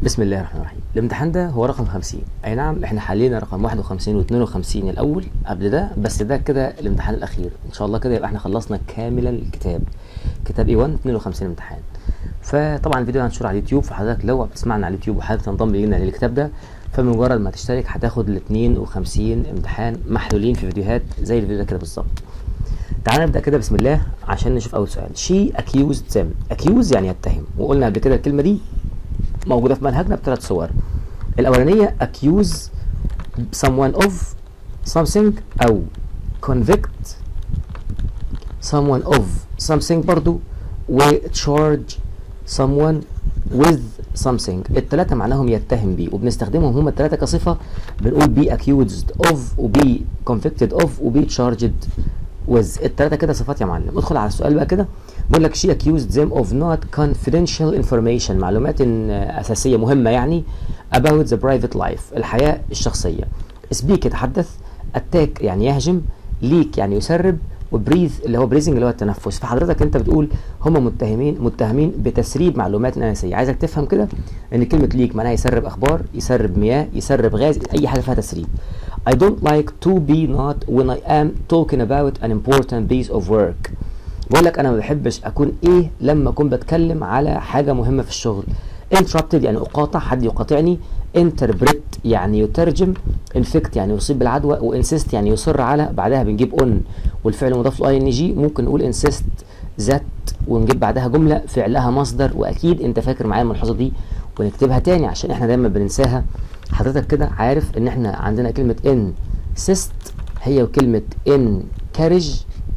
بسم الله الرحمن الرحيم الامتحان ده هو رقم 50 اي نعم احنا حلينا رقم 51 و52 الاول قبل ده بس ده كده الامتحان الاخير ان شاء الله كده يبقى احنا خلصنا كاملا الكتاب كتاب اي 1 52 امتحان فطبعا الفيديو هنشره على اليوتيوب فحضرتك لو بتسمعنا على اليوتيوب وحابب تنضم لينا للكتاب ده فمجرد ما تشترك هتاخد ال 52 امتحان محلولين في فيديوهات زي الفيديو ده كده بالظبط تعال نبدا كده بسم الله عشان نشوف اول سؤال شي accused them accuse يعني يتهم وقلنا قبل كده الكلمه دي موجوده في منهجنا بثلاث صور الاولانيه accuse someone of something او convict someone of something برضو و charge someone with something الثلاثه معناهم يتهم بيه وبنستخدمهم هم الثلاثه كصفه بنقول be accused of و be convicted of و be charged with الثلاثه كده صفات يا معلم ادخل على السؤال بقى كده بيقول لك she accused them of not confidential information معلومات اساسيه مهمه يعني about the private life الحياه الشخصيه speak يتحدث attack يعني يهجم leak يعني يسرب وبريث اللي هو بريزنج اللي هو التنفس فحضرتك انت بتقول هم متهمين متهمين بتسريب معلومات انسيه عايزك تفهم كده ان كلمه ليك معناها يسرب اخبار يسرب مياه يسرب غاز اي حاجه فيها تسريب I don't like to be not when I am talking about an important piece of work بقول لك انا ما بحبش اكون ايه لما اكون بتكلم على حاجه مهمه في الشغل interrupted يعني اقاطع حد يقاطعني interpret يعني يترجم infect يعني يصيب بالعدوى وانسيست يعني يصر على بعدها بنجيب on والفعل مضاف له اي ان جي ممكن نقول insist ذات ونجيب بعدها جمله فعلها مصدر واكيد انت فاكر معايا الملحوظه دي ونكتبها تاني عشان احنا دايما بننساها حضرتك كده عارف ان احنا عندنا كلمه insist هي وكلمه encourage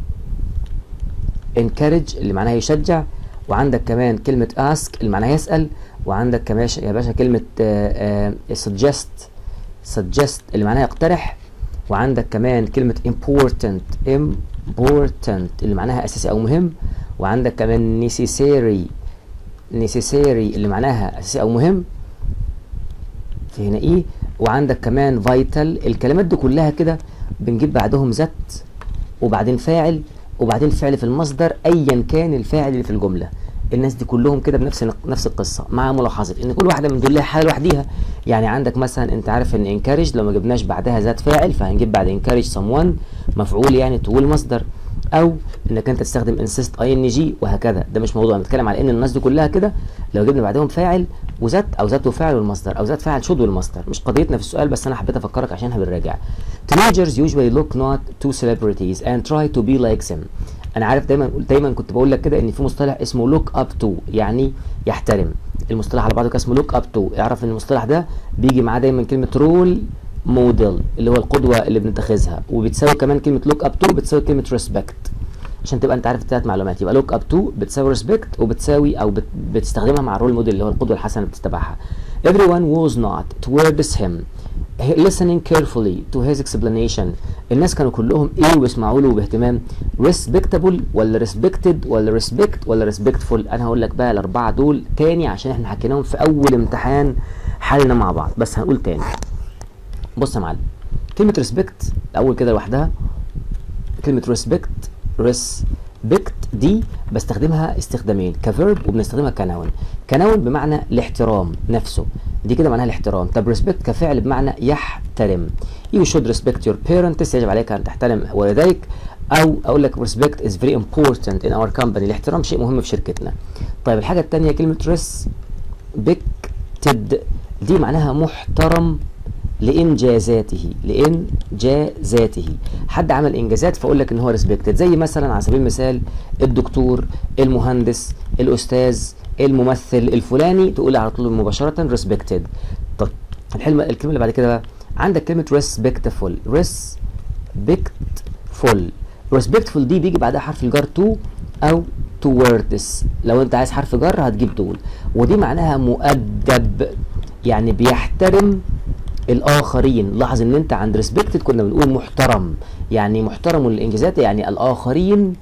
encourage اللي معناها يشجع وعندك كمان كلمة ask اللي معناها يسأل وعندك كمان يا باشا كلمة uh, uh, suggest suggest اللي معناها يقترح وعندك كمان كلمة important important اللي معناها أساسي أو مهم وعندك كمان necessary necessary اللي معناها أساسي أو مهم في هنا إيه وعندك كمان vital الكلمات دي كلها كده بنجيب بعدهم ذات وبعدين فاعل وبعدين فعل في المصدر ايا كان الفاعل اللي في الجمله الناس دي كلهم كده بنفس نفس القصه مع ملاحظه ان كل واحده من دول لها حاله لوحديها يعني عندك مثلا انت عارف ان انكارج لو ما جبناش بعدها ذات فاعل فهنجيب بعد انكارج someone مفعول يعني تقول مصدر او انك انت تستخدم انسيست اي ان جي وهكذا ده مش موضوع بنتكلم على ان الناس دي كلها كده لو جبنا بعدهم فاعل وذات او ذات وفاعل والمصدر او ذات فاعل شد والمصدر مش قضيتنا في السؤال بس انا حبيت افكرك عشان احنا بنراجع teenagers usually look not to celebrities and try to be like them انا عارف دايما دايما كنت بقول لك كده ان في مصطلح اسمه لوك اب تو يعني يحترم المصطلح على بعضه كده اسمه لوك اب تو اعرف ان المصطلح ده بيجي معاه دايما كلمه رول موديل اللي هو القدوه اللي بنتخذها وبتساوي كمان كلمه لوك اب تو بتساوي كلمه ريسبكت عشان تبقى انت عارف الثلاث معلومات يبقى لوك اب تو بتساوي ريسبكت وبتساوي او بت بتستخدمها مع الرول موديل اللي هو القدوه الحسنه اللي بتتبعها everyone was not towards him listening carefully to his explanation الناس كانوا كلهم ايه ويسمعوا له باهتمام respectable ولا respected ولا respect ولا respectful انا هقول لك بقى الاربعه دول تاني عشان احنا حكيناهم في اول امتحان حلنا مع بعض بس هنقول تاني بص يا معلم كلمه respect الاول كده لوحدها كلمه respect respect دي بستخدمها استخدامين كفيرب وبنستخدمها كنون كنون بمعنى الاحترام نفسه دي كده معناها الاحترام طب ريسبكت كفعل بمعنى يحترم you should respect your parents يجب عليك ان تحترم والديك او اقول لك respect is very important in our company الاحترام شيء مهم في شركتنا طيب الحاجه الثانيه كلمه respected دي معناها محترم لانجازاته لانجازاته حد عمل انجازات فاقول لك ان هو ريسبكتد زي مثلا على سبيل المثال الدكتور المهندس الاستاذ الممثل الفلاني تقول على طول مباشره ريسبكتد طب الحلمه الكلمه اللي بعد كده بقى عندك كلمه ريسبكتفول ريسبكتفول ريسبكتفول دي بيجي بعدها حرف الجر تو او towards لو انت عايز حرف جر هتجيب دول ودي معناها مؤدب يعني بيحترم الاخرين لاحظ ان انت عند ريسبكتد كنا بنقول محترم يعني محترم للانجازات يعني الاخرين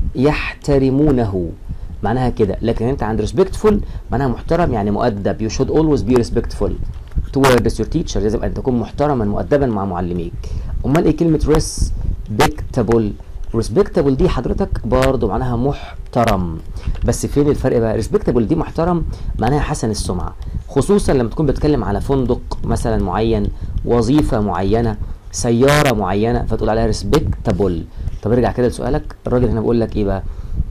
يحترمونه معناها كده لكن انت عند ريسبكتفول معناها محترم يعني مؤدب you should always be respectful towards your teacher يجب ان تكون محترما مؤدبا مع معلميك امال ايه كلمه respectable respectable دي حضرتك برضه معناها محترم بس فين الفرق بقى respectable دي محترم معناها حسن السمعة خصوصا لما تكون بتتكلم على فندق مثلا معين وظيفة معينة سيارة معينة فتقول عليها respectable طب ارجع كده لسؤالك الراجل هنا بيقول لك ايه بقى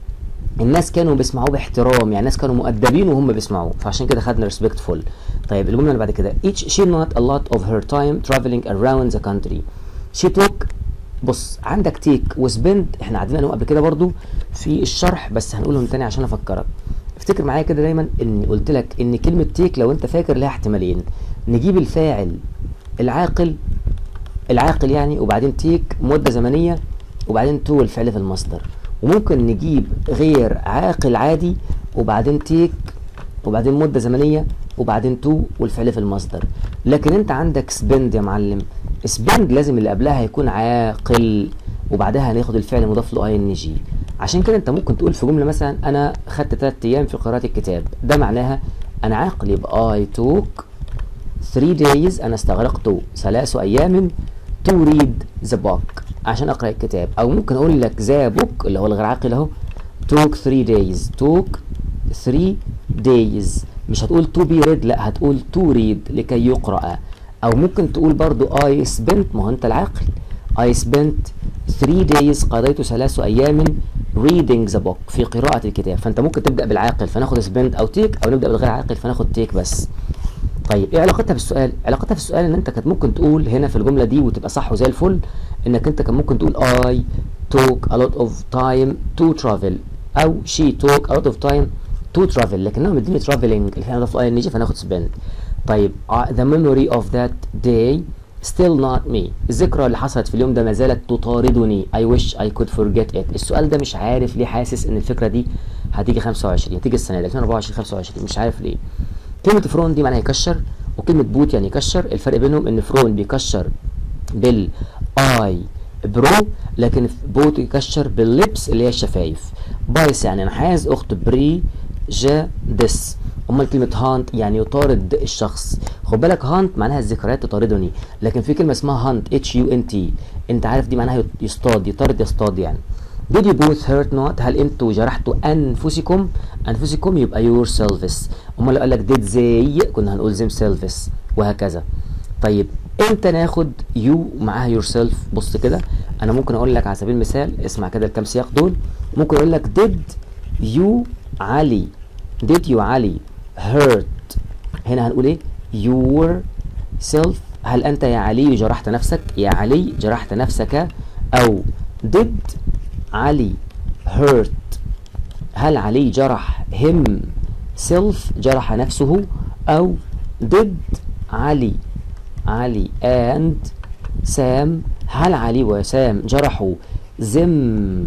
الناس كانوا بيسمعوه باحترام يعني الناس كانوا مؤدبين وهم بيسمعوه فعشان كده خدنا respectful طيب الجمله اللي بعد كده each she not a lot of her time traveling around the country she took بص عندك تيك وسبند احنا عدينا قبل كده برضو في الشرح بس هنقولهم تاني عشان افكرك افتكر معايا كده دايما اني قلت لك ان كلمه تيك لو انت فاكر لها احتمالين نجيب الفاعل العاقل العاقل يعني وبعدين تيك مده زمنيه وبعدين تو الفعل في المصدر وممكن نجيب غير عاقل عادي وبعدين تيك وبعدين مده زمنيه وبعدين تو والفعل في المصدر لكن انت عندك سبند يا معلم سبند لازم اللي قبلها يكون عاقل وبعدها هناخد الفعل المضاف له اي ان جي عشان كده انت ممكن تقول في جمله مثلا انا خدت 3 ايام في قراءه الكتاب ده معناها انا عاقل يبقى اي توك 3 days انا استغرقت ثلاث ايام to read the book عشان اقرا الكتاب او ممكن اقول لك ذا بوك اللي هو الغير عاقل اهو took 3 days took 3 days مش هتقول to be read لا هتقول to read لكي يقرأ او ممكن تقول برضو I spent ما هو انت العاقل I spent 3 days قضيت ثلاث ايام reading the book في قراءة الكتاب فانت ممكن تبدأ بالعاقل فناخد spend او take او نبدأ بالغير عاقل فناخد take بس طيب ايه علاقتها بالسؤال علاقتها في السؤال ان انت كانت ممكن تقول هنا في الجمله دي وتبقى صح وزي الفل انك انت كان ممكن تقول I took a lot of time to travel او she took a lot of time to travel لكنها مديني traveling الفعل ضاف اي نيجي فناخد spend طيب uh, the memory of that day still not me الذكرى اللي حصلت في اليوم ده ما زالت تطاردني I wish I could forget it السؤال ده مش عارف ليه حاسس ان الفكره دي هتيجي 25 هتيجي السنه دي 2024 25 مش عارف ليه كلمة فرون دي معناها يكشر وكلمة بوت يعني يكشر الفرق بينهم ان فرون بيكشر بالاي برو لكن بوت يكشر باللبس اللي هي الشفايف بايس يعني نحاس اخت بري جا دس امال كلمة هانت يعني يطارد الشخص خد بالك هانت معناها الذكريات تطاردني لكن في كلمة اسمها هانت اتش يو ان تي انت عارف دي معناها يصطاد يطارد يصطاد يعني Did you both hurt not هل انتوا جرحتوا انفسكم انفسكم يبقى yourselves امال لو قال لك did they كنا هنقول themselves وهكذا طيب امتى ناخد you معاها yourself بص كده انا ممكن اقول لك على سبيل المثال اسمع كده الكام سياق دول ممكن اقول لك did you علي did you علي hurt هنا هنقول ايه yourself هل انت يا علي جرحت نفسك يا علي جرحت نفسك او did علي hurt هل علي جرح him self جرح نفسه أو did علي علي and سام هل علي وسام جرحوا them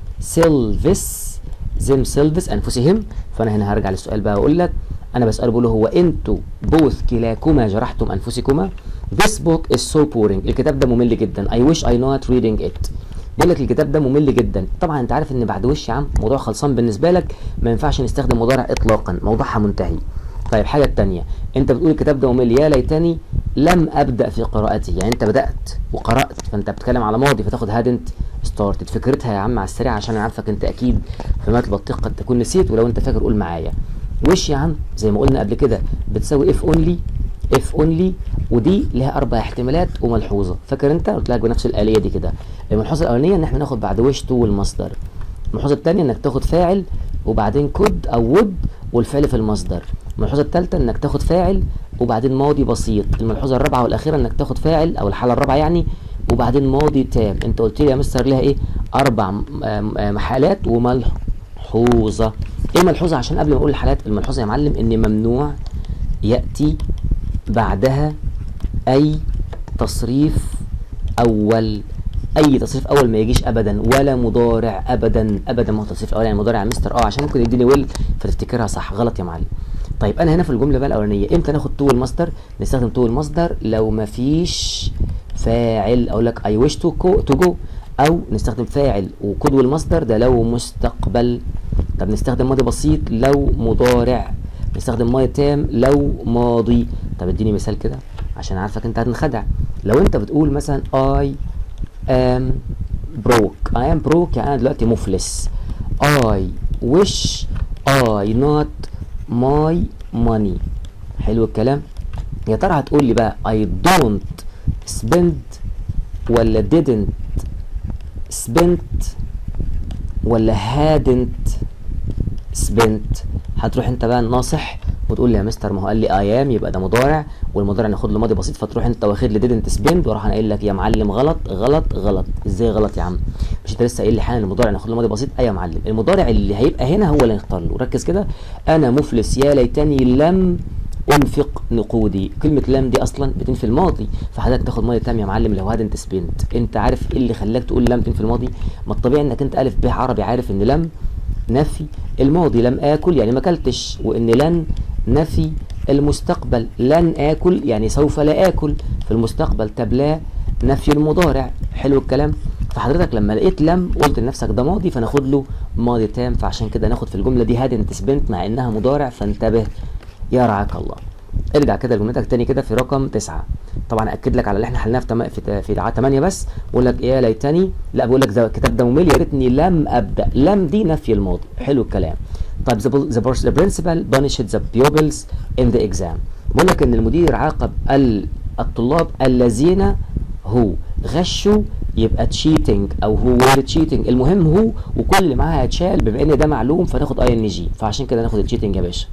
selves them selves أنفسهم فأنا هنا هرجع للسؤال بقى وأقول لك أنا بسأل بقول له هو أنتوا both كلاكما جرحتم أنفسكما this book is so boring الكتاب ده ممل جدا I wish I not reading it بقول لك الكتاب ده ممل جدا طبعا انت عارف ان بعد وش يا عم موضوع خلصان بالنسبه لك ما ينفعش نستخدم مضارع اطلاقا موضوعها منتهي طيب حاجه الثانيه انت بتقول الكتاب ده ممل يا ليتني لم ابدا في قراءته يعني انت بدات وقرات فانت بتتكلم على ماضي فتاخد هادنت ستارتد فكرتها يا عم على السريع عشان انا عارفك انت اكيد في مات البطيخ قد تكون نسيت ولو انت فاكر قول معايا وش يا عم زي ما قلنا قبل كده بتساوي اف اونلي اف اونلي ودي لها اربع احتمالات وملحوظه فاكر انت قلت لك بنفس الاليه دي كده الملحوظه الاولانيه ان احنا ناخد بعد وش تو المصدر الملحوظه الثانيه انك تاخد فاعل وبعدين كود او ود والفعل في المصدر الملحوظه الثالثه انك تاخد فاعل وبعدين ماضي بسيط الملحوظه الرابعه والاخيره انك تاخد فاعل او الحاله الرابعه يعني وبعدين ماضي تام انت قلت لي يا مستر لها ايه اربع محالات وملحوظه ايه ملحوظه عشان قبل ما اقول الحالات الملحوظه يا معلم ان ممنوع ياتي بعدها اي تصريف اول اي تصريف اول ما يجيش ابدا ولا مضارع ابدا ابدا ما هو تصريف اول يعني مضارع مستر اه عشان ممكن يديني ويل فتفتكرها صح غلط يا معلم طيب انا هنا في الجمله بقى الاولانيه امتى ناخد تو المصدر نستخدم تو المصدر لو ما فيش فاعل اقول لك اي ويش تو تو جو او نستخدم فاعل وكود المصدر ده لو مستقبل طب نستخدم ماضي بسيط لو مضارع نستخدم ماضي تام لو ماضي طب اديني مثال كده عشان عارفك انت هتنخدع لو انت بتقول مثلا I am broke I am broke يعني انا دلوقتي مفلس I wish I not my money حلو الكلام يا ترى هتقول لي بقى I don't spend ولا didn't spent ولا hadn't spent هتروح انت بقى الناصح وتقول لي يا مستر ما هو قال لي ايام يبقى ده مضارع والمضارع ناخد له ماضي بسيط فتروح انت واخد لي didn't spend واروح انا قايل لك يا معلم غلط غلط غلط ازاي غلط يا عم مش انت لسه قايل لي حالا المضارع ناخد له ماضي بسيط ايوه يا معلم المضارع اللي هيبقى هنا هو اللي نختار له ركز كده انا مفلس يا ليتني لم انفق نقودي كلمه لم دي اصلا بتنفي الماضي فحضرتك تاخد ماضي تام يا معلم لو هادنت سبنت انت عارف ايه اللي خلاك تقول لم تنفي الماضي ما الطبيعي انك انت الف ب عربي عارف ان لم نفي الماضي لم اكل يعني ما اكلتش وان لن نفي المستقبل لن اكل يعني سوف لا اكل في المستقبل طب لا نفي المضارع حلو الكلام فحضرتك لما لقيت لم قلت لنفسك ده ماضي فناخد له ماضي تام فعشان كده ناخد في الجمله دي هادنت سبنت مع انها مضارع فانتبه يا رعاك الله ارجع كده لجملتك تاني كده في رقم تسعة طبعا اكد لك على اللي احنا حلناه في تم... في في دعاء 8 بس بقول لك ايه يا ليتني لا بقول لك ده الكتاب ده ممل يا ريتني لم ابدا لم دي نفي الماضي حلو الكلام طيب the, the principal punished the pupils in the exam بقول لك ان المدير عاقب الطلاب الذين هو غشوا يبقى تشيتنج او هو وير تشيتنج المهم هو وكل اللي معاها هيتشال بما ان ده معلوم فناخد اي ان جي فعشان كده ناخد التشيتنج يا باشا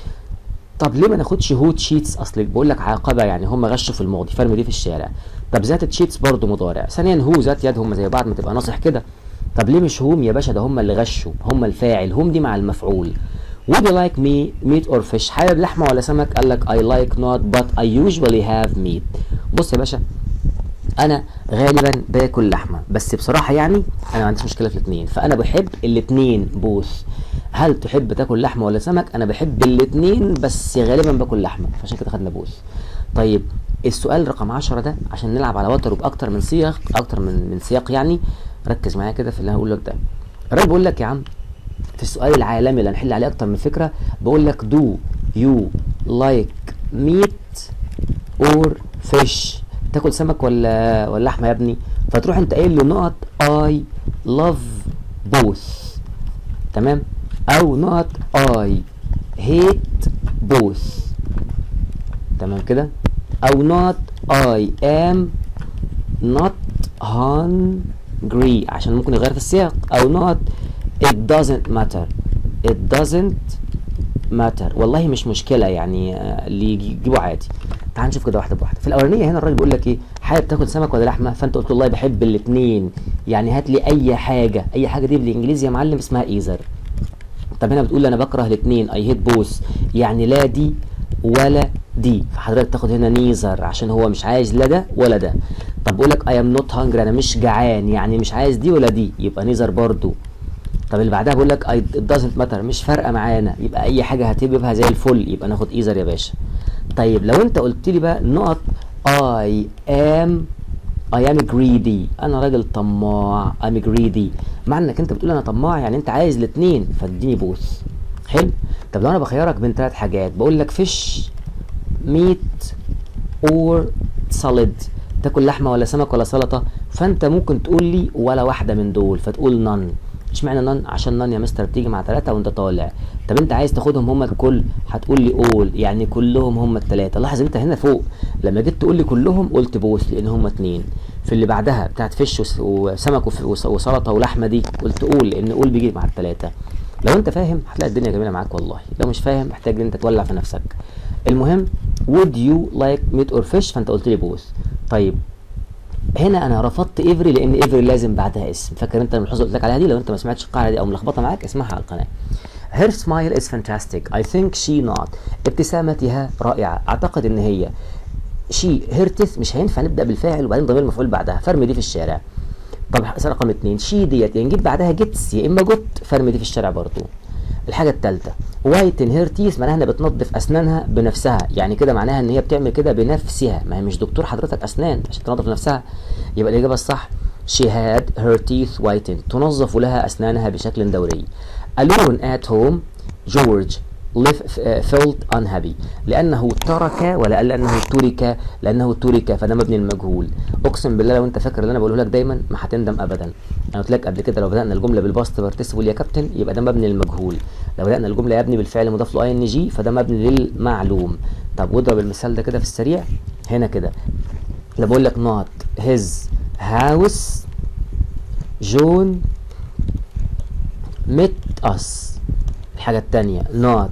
طب ليه ما ناخدش هو تشيتس اصل بقول لك عاقبه يعني هم غشوا في الماضي فرمي دي في الشارع طب ذات تشيتس برضه مضارع ثانيا هو ذات يد هم زي بعض ما تبقى ناصح كده طب ليه مش هم يا باشا ده هم اللي غشوا هم الفاعل هم دي مع المفعول Would you like me meat or fish حابب لحمه ولا سمك قال لك I like not but I usually have meat بص يا باشا انا غالبا باكل لحمه بس بصراحه يعني انا ما عنديش مشكله في الاثنين فانا بحب الاثنين بوث هل تحب تاكل لحمه ولا سمك انا بحب الاثنين بس غالبا باكل لحمه فعشان كده خدنا بوث طيب السؤال رقم 10 ده عشان نلعب على وتر باكتر من سياق اكتر من من سياق يعني ركز معايا كده في اللي انا هقول لك ده الراجل بيقول لك يا عم في السؤال العالمي اللي هنحل عليه اكتر من فكره بقول لك do you like meat or fish تاكل سمك ولا ولا لحمه يا ابني فتروح انت قايل له نقط I love both تمام او نقط I hate both تمام كده او نقط I am not hungry عشان ممكن يغير في السياق او نقط it doesn't matter it doesn't matter والله مش مشكله يعني اللي يجيبه عادي تعال نشوف كده واحده بواحده في الاولانيه هنا الراجل بيقول لك ايه حابب تاكل سمك ولا لحمه فانت قلت والله بحب الاثنين يعني هات لي اي حاجه اي حاجه دي بالانجليزي يا معلم اسمها ايزر طب هنا بتقول انا بكره الاثنين اي هيت بوث يعني لا دي ولا دي فحضرتك تاخد هنا نيزر عشان هو مش عايز لا ده ولا ده طب بقول لك اي ام نوت هانجري انا مش جعان يعني مش عايز دي ولا دي يبقى نيزر برضو طب اللي بعدها بقول لك it doesn't matter مش فارقه معانا يبقى اي حاجه هتجيبها زي الفل يبقى ناخد ايزر يا باشا طيب لو انت قلت لي بقى نقط I am I am greedy انا راجل طماع I'm greedy معنى انك انت بتقول انا طماع يعني انت عايز الاثنين فاديني بوث حلو طب لو انا بخيرك بين ثلاث حاجات بقول لك فيش ميت اور سالاد تاكل لحمه ولا سمك ولا سلطه فانت ممكن تقول لي ولا واحده من دول فتقول نون اشمعنى نون عشان نون يا مستر بتيجي مع ثلاثه وانت طالع طب انت عايز تاخدهم هم الكل هتقول لي اول يعني كلهم هم الثلاثه لاحظ انت هنا فوق لما جيت تقول لي كلهم قلت بوث لان هم اثنين في اللي بعدها بتاعت فيش وسمك وسلطه ولحمه دي قلت قول لان قول بيجي مع الثلاثه لو انت فاهم هتلاقي الدنيا جميله معاك والله لو مش فاهم محتاج ان انت تولع في نفسك المهم would you like meat or fish فانت قلت لي بوث طيب هنا انا رفضت افري لان افري لازم بعدها اسم فاكر انت الملحوظه اللي قلت لك عليها دي لو انت ما سمعتش القاعده دي او ملخبطه معاك اسمعها على القناه Her smile is fantastic. I think she not. ابتسامتها رائعة. أعتقد إن هي she her teeth مش هينفع نبدأ بالفاعل وبعدين ضمير المفعول بعدها. فرمي دي في الشارع. طب رقم اتنين she ديت يا نجيب بعدها جيتس يا إما جوت فرمي دي في الشارع برضو. الحاجة التالتة وايت ان هير تيث معناها انها بتنظف اسنانها بنفسها يعني كده معناها ان هي بتعمل كده بنفسها ما هي مش دكتور حضرتك اسنان عشان تنظف نفسها يبقى الاجابه الصح she had her teeth whitened تنظف لها اسنانها بشكل دوري alone at home George left felt unhappy لانه ترك ولا لانه ترك لانه ترك فده مبني المجهول اقسم بالله لو انت فاكر اللي انا بقوله لك دايما ما هتندم ابدا انا قلت لك قبل كده لو بدانا الجمله بالباست بارتيسيبل يا كابتن يبقى ده مبني للمجهول لو بدانا الجمله يا ابني بالفعل مضاف له اي ان جي فده مبني للمعلوم طب واضرب المثال ده كده في السريع هنا كده لو بقول لك not his house جون met us الحاجة التانية not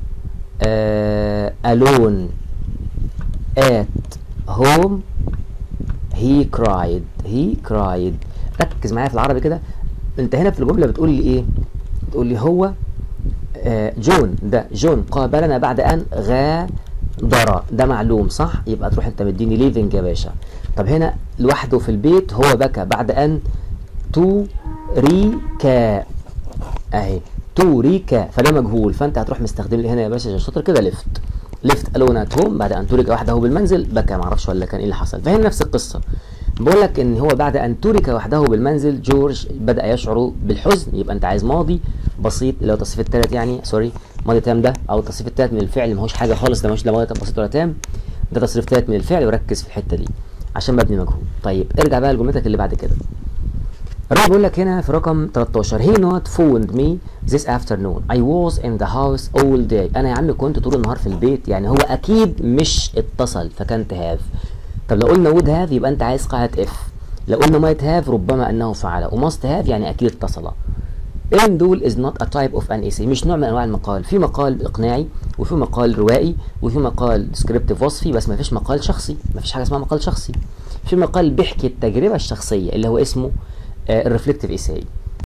uh, alone at home he cried he cried ركز معايا في العربي كده انت هنا في الجملة بتقول لي ايه بتقول لي هو آه جون ده جون قابلنا بعد ان غادر ده معلوم صح يبقى تروح انت مديني ليفنج يا باشا طب هنا لوحده في البيت هو بكى بعد ان توريكا اهي توريكا فده مجهول فانت هتروح مستخدم لي هنا يا باشا شاطر كده ليفت ليفت الون ات هوم بعد ان تورك وحده بالمنزل بكى معرفش ولا كان ايه اللي حصل فهنا نفس القصه بقول لك ان هو بعد ان ترك وحده بالمنزل جورج بدا يشعر بالحزن يبقى انت عايز ماضي بسيط اللي هو التصريف الثالث يعني سوري ماضي تام ده او التصريف الثالث من الفعل ما هوش حاجه خالص ده مش لا ماضي بسيط ولا تام ده تصريف ثالث من الفعل وركز في الحته دي عشان مبني مجهول طيب ارجع بقى لجملتك اللي بعد كده الراجل بيقول لك هنا في رقم 13 he not phoned me this afternoon I was in the house all day انا يا عم كنت طول النهار في البيت يعني هو اكيد مش اتصل فكانت هاف طب لو قلنا would have يبقى انت عايز قاعدة if لو قلنا might have ربما انه فعل وماست have يعني اكيد اتصل ان دول is not a type of an essay مش نوع من انواع المقال في مقال اقناعي وفي مقال روائي وفي مقال descriptive وصفي بس ما فيش مقال شخصي ما فيش حاجه اسمها مقال شخصي في مقال بيحكي التجربه الشخصيه اللي هو اسمه الريفلكتيف ايساي